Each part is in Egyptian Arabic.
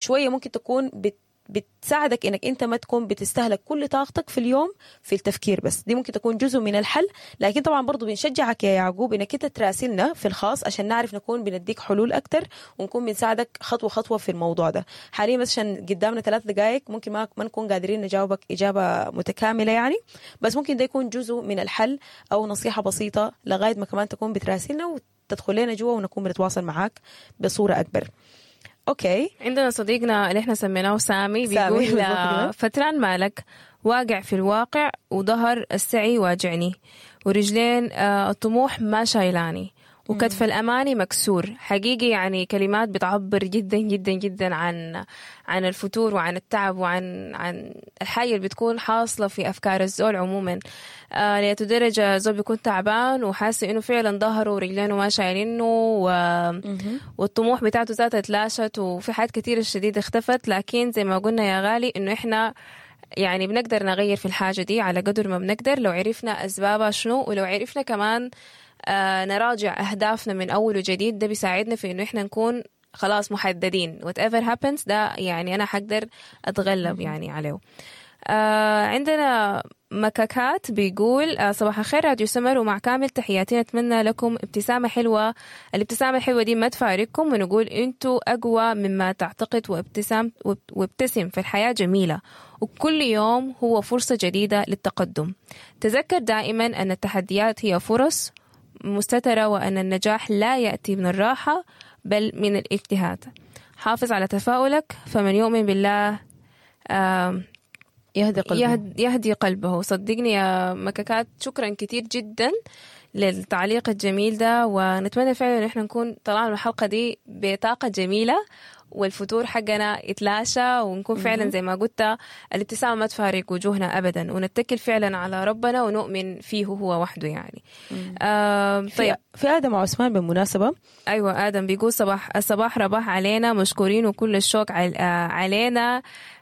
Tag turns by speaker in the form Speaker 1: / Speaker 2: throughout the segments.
Speaker 1: شويه ممكن تكون بت بتساعدك انك انت ما تكون بتستهلك كل طاقتك في اليوم في التفكير بس دي ممكن تكون جزء من الحل لكن طبعا برضو بنشجعك يا يعقوب انك انت تراسلنا في الخاص عشان نعرف نكون بنديك حلول اكتر ونكون بنساعدك خطوه خطوه في الموضوع ده حاليا بس عشان قدامنا ثلاث دقائق ممكن ما ما نكون قادرين نجاوبك اجابه متكامله يعني بس ممكن ده يكون جزء من الحل او نصيحه بسيطه لغايه ما كمان تكون بتراسلنا وتدخل لنا جوا ونكون بنتواصل معاك بصوره اكبر اوكي
Speaker 2: عندنا صديقنا اللي احنا سميناه سامي
Speaker 1: سامي،
Speaker 2: بيقول
Speaker 1: بالضبط
Speaker 2: آه،
Speaker 1: كده.
Speaker 2: فتران مالك واقع في الواقع وظهر السعي واجعني ورجلين آه، الطموح ما شايلاني وكتف الأماني مكسور حقيقي يعني كلمات بتعبر جدا جدا جدا عن عن الفتور وعن التعب وعن عن الحاجة اللي بتكون حاصلة في أفكار الزول عموما آه لأتو درجة زول بيكون تعبان وحاسس إنه فعلا ظهره ورجلينه ما شايلينه و... والطموح بتاعته ذاتها اتلاشت وفي حاجات كتير شديد اختفت لكن زي ما قلنا يا غالي إنه إحنا يعني بنقدر نغير في الحاجة دي على قدر ما بنقدر لو عرفنا أسبابها شنو ولو عرفنا كمان آه نراجع أهدافنا من أول وجديد ده بيساعدنا في إنه إحنا نكون خلاص محددين whatever happens ده يعني أنا حقدر أتغلب يعني عليه آه عندنا مكاكات بيقول آه صباح الخير راديو سمر ومع كامل تحياتي نتمنى لكم ابتسامة حلوة الابتسامة الحلوة دي ما تفارقكم ونقول انتوا أقوى مما تعتقد وابتسام وابتسم في الحياة جميلة وكل يوم هو فرصة جديدة للتقدم تذكر دائما أن التحديات هي فرص مستترة وأن النجاح لا يأتي من الراحة بل من الاجتهاد حافظ على تفاؤلك فمن يؤمن بالله آم،
Speaker 1: يهدي قلبه
Speaker 2: يهد يهدي قلبه صدقني يا مكاكات شكرا كتير جدا للتعليق الجميل ده ونتمنى فعلا ان احنا نكون طلعنا من الحلقه دي بطاقه جميله والفتور حقنا يتلاشى ونكون فعلا زي ما قلت الابتسامه ما تفارق وجوهنا ابدا ونتكل فعلا على ربنا ونؤمن فيه هو وحده يعني آه
Speaker 1: طيب
Speaker 2: طيب
Speaker 1: في ادم عثمان بالمناسبه
Speaker 2: ايوه ادم بيقول صباح الصباح رباح علينا مشكورين وكل الشوق عل- آه، علينا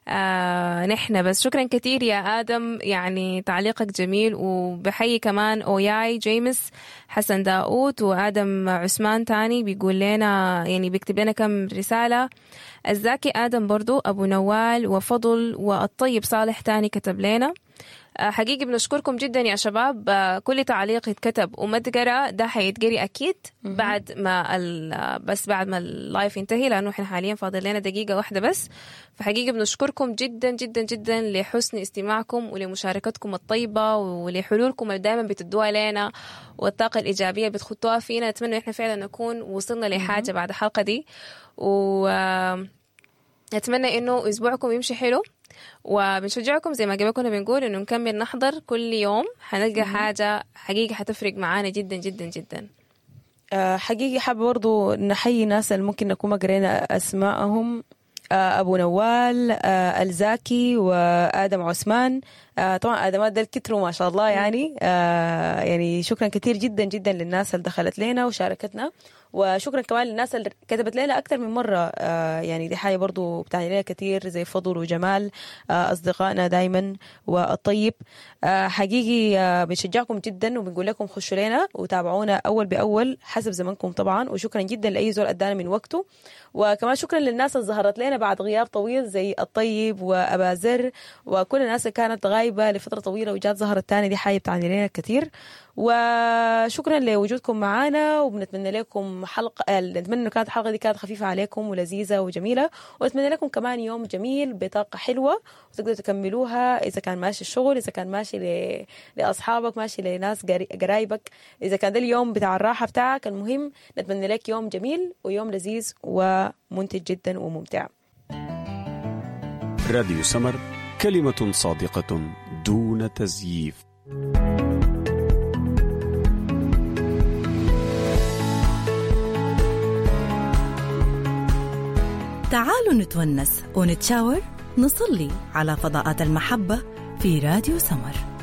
Speaker 2: آه نحن بس شكرا كثير يا ادم يعني تعليقك جميل وبحيي كمان اوياي جيمس حسن داوود وادم عثمان تاني بيقول لنا يعني بيكتب لنا كم رساله الزاكي ادم برضو ابو نوال وفضل والطيب صالح تاني كتب لنا آه، حقيقي بنشكركم جدا يا شباب آه، كل تعليق يتكتب وما تقرا ده حيتقري اكيد بعد ما ال- آه، بس بعد ما اللايف ينتهي لانه احنا حاليا فاضل لنا دقيقه واحده بس فحقيقي بنشكركم جدا جدا جدا لحسن استماعكم ولمشاركتكم الطيبه ولحلولكم اللي دائما بتدوها لنا والطاقه الايجابيه اللي بتخطوها فينا نتمنى احنا فعلا نكون وصلنا لحاجه بعد الحلقه دي و آه، نتمنى انه اسبوعكم يمشي حلو وبنشجعكم زي ما قبل كنا بنقول انه نكمل نحضر كل يوم حنلقى حاجه حقيقه حتفرق معانا جدا جدا جدا
Speaker 1: آه، حقيقي حابة برضو نحيي ناس اللي ممكن نكون ما قرينا أسمائهم آه، أبو نوال آه، الزاكي وآدم عثمان آه، طبعا آدمات ده الكتروا ما شاء الله يعني آه، يعني شكرا كثير جدا جدا للناس اللي دخلت لنا وشاركتنا وشكرا كمان للناس اللي كتبت لنا أكثر من مرة آه، يعني دي حاجة برضو بتعني لنا كثير زي فضل وجمال آه، أصدقائنا دايما والطيب آه، حقيقي آه، بنشجعكم جدا وبنقول لكم خشوا لنا وتابعونا أول بأول حسب زمنكم طبعا وشكرا جدا لأي زول أدانا من وقته وكمان شكرا للناس اللي ظهرت لنا بعد غياب طويل زي الطيب وأبا زر وكل الناس اللي كانت غايبة لفترة طويلة وجات ظهرت تاني دي حاجة بتعني لنا كثير وشكرا لوجودكم معنا وبنتمنى لكم حلقة آه، نتمنى انه كانت الحلقة دي كانت خفيفة عليكم ولذيذة وجميلة ونتمنى لكم كمان يوم جميل بطاقة حلوة وتقدروا تكملوها إذا كان ماشي الشغل إذا كان ماشي ل... لأصحابك ماشي لناس قري- قرايبك إذا كان ده اليوم بتاع الراحة بتاعك المهم نتمنى لك يوم جميل ويوم لذيذ ومنتج جدا وممتع
Speaker 3: راديو سمر كلمة صادقة دون تزييف
Speaker 4: تعالوا نتونس ونتشاور نصلي على فضاءات المحبة في راديو سمر